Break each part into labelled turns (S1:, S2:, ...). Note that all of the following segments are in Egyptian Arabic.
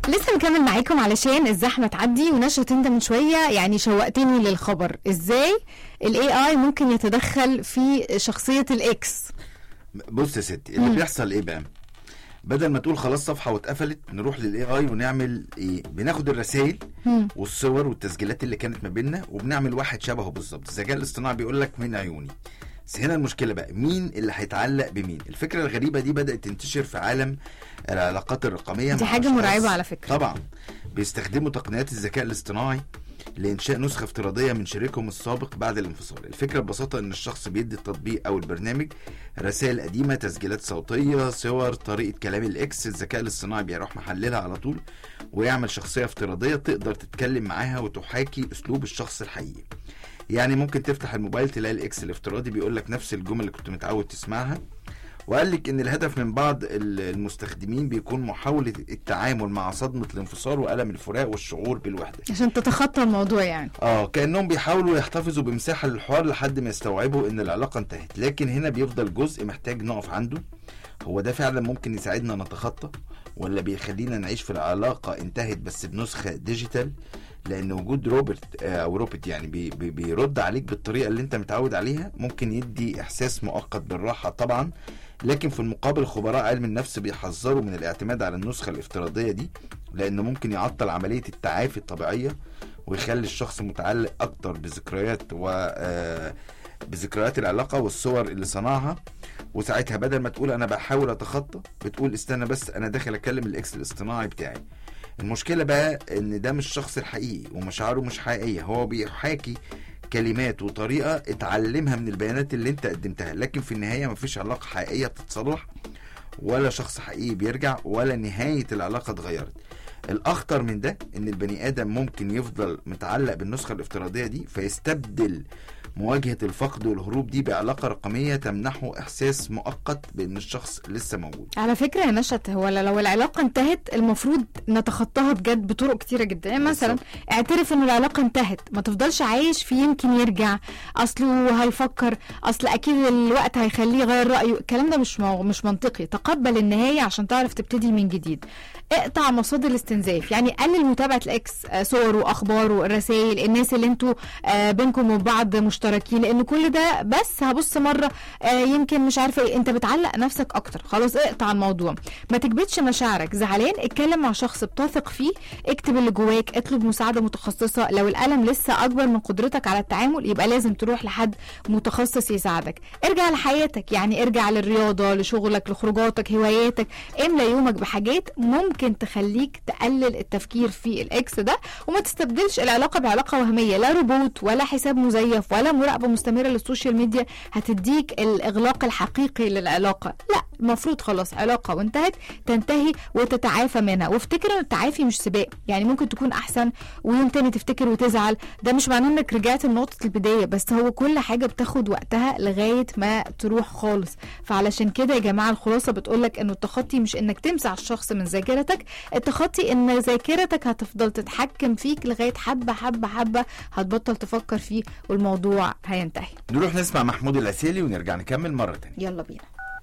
S1: لسه مكمل معاكم علشان الزحمه تعدي ونشرة انت من شويه يعني شوقتني للخبر ازاي الاي اي ممكن يتدخل في شخصيه الاكس
S2: بص يا ستي اللي بيحصل ايه بقى بدل ما تقول خلاص صفحه واتقفلت نروح للاي اي ونعمل ايه بناخد الرسائل
S1: مم.
S2: والصور والتسجيلات اللي كانت ما بيننا وبنعمل واحد شبهه بالظبط الذكاء الاصطناعي بيقول لك من عيوني بس هنا المشكله بقى مين اللي هيتعلق بمين الفكره الغريبه دي بدات تنتشر في عالم العلاقات الرقميه
S1: دي
S2: مع
S1: حاجة
S2: أشخاص-
S1: مرعبة على فكرة.
S2: طبعا بيستخدموا تقنيات الذكاء الاصطناعي لإنشاء نسخة افتراضية من شريكهم السابق بعد الانفصال الفكرة ببساطة إن الشخص بيدي التطبيق أو البرنامج رسائل قديمة تسجيلات صوتية صور طريقة كلام الإكس الذكاء الاصطناعي بيروح محللها على طول ويعمل شخصية افتراضية تقدر تتكلم معاها وتحاكي أسلوب الشخص الحقيقي يعني ممكن تفتح الموبايل تلاقي الإكس الافتراضي بيقول لك نفس الجمل اللي كنت متعود تسمعها وقال لك ان الهدف من بعض ال- المستخدمين بيكون محاولة التعامل مع صدمة الانفصال وألم الفراق والشعور بالوحدة
S1: عشان تتخطى الموضوع يعني
S2: اه كانهم بيحاولوا يحتفظوا بمساحه للحوار لحد ما يستوعبوا ان العلاقه انتهت لكن هنا بيفضل جزء محتاج نقف عنده هو ده فعلا ممكن يساعدنا نتخطى ولا بيخلينا نعيش في العلاقه انتهت بس بنسخه ديجيتال لان وجود روبرت آه، او روبوت يعني بي بي بيرد عليك بالطريقه اللي انت متعود عليها ممكن يدي احساس مؤقت بالراحه طبعا لكن في المقابل خبراء علم النفس بيحذروا من الاعتماد على النسخه الافتراضيه دي لانه ممكن يعطل عمليه التعافي الطبيعيه ويخلي الشخص متعلق اكتر بذكريات و آه، بذكريات العلاقه والصور اللي صنعها وساعتها بدل ما تقول انا بحاول اتخطى بتقول استنى بس انا داخل اكلم الاكس الاصطناعي بتاعي المشكله بقى ان ده مش الشخص الحقيقي ومشاعره مش حقيقيه هو بيحاكي كلمات وطريقه اتعلمها من البيانات اللي انت قدمتها لكن في النهايه مفيش علاقه حقيقيه بتتصلح ولا شخص حقيقي بيرجع ولا نهايه العلاقه اتغيرت الاخطر من ده ان البني ادم ممكن يفضل متعلق بالنسخه الافتراضيه دي فيستبدل مواجهه الفقد والهروب دي بعلاقه رقميه تمنحه احساس مؤقت بان الشخص لسه موجود
S1: على فكره يا نشأت هو لو العلاقه انتهت المفروض نتخطاها بجد بطرق كتيره جدا يعني مثلا
S2: بالظبط.
S1: اعترف ان العلاقه انتهت ما تفضلش عايش في يمكن يرجع اصله هيفكر اصل اكيد الوقت هيخليه يغير رايه الكلام ده مش مو... مش منطقي تقبل النهايه عشان تعرف تبتدي من جديد اقطع مصادر الاستنزاف يعني قلل متابعه الاكس آه، صوره اخباره الرسائل الناس اللي انتوا آه، بينكم وبعض مشتركين لان كل ده بس هبص مره آه، يمكن مش عارفه ايه انت بتعلق نفسك اكتر خلاص اقطع الموضوع ما تكبتش مشاعرك زعلان اتكلم مع شخص بتثق فيه اكتب اللي جواك اطلب مساعده متخصصه لو الالم لسه اكبر من قدرتك على التعامل يبقى لازم تروح لحد متخصص يساعدك ارجع لحياتك يعني ارجع للرياضه لشغلك لخروجاتك هواياتك املى يومك بحاجات ممكن تخليك تقلل التفكير في الاكس ده وما تستبدلش العلاقه بعلاقه وهميه لا روبوت ولا حساب مزيف ولا مراقبه مستمره للسوشيال ميديا هتديك الاغلاق الحقيقي للعلاقه لا المفروض خلاص علاقه وانتهت تنتهي وتتعافى منها وافتكر ان التعافي مش سباق يعني ممكن تكون احسن ويوم تاني تفتكر وتزعل ده مش معناه انك رجعت لنقطه البدايه بس هو كل حاجه بتاخد وقتها لغايه ما تروح خالص فعلشان كده يا جماعه الخلاصه بتقولك انه التخطي مش انك تمسح الشخص من ذاكرتك التخطي ان ذاكرتك هتفضل تتحكم فيك لغايه حبه حبه حبه هتبطل تفكر فيه والموضوع هينتهي
S2: نروح نسمع محمود العسيلي ونرجع نكمل مره تانية
S1: يلا بينا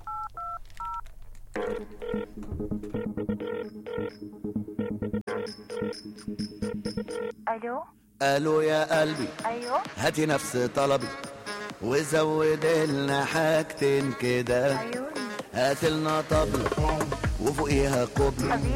S3: الو
S4: الو يا قلبي
S3: ايوه
S4: هاتي نفس طلبي وزود لنا حاجتين كده
S3: ايوه
S4: هات لنا طبلة وفوقيها قبلة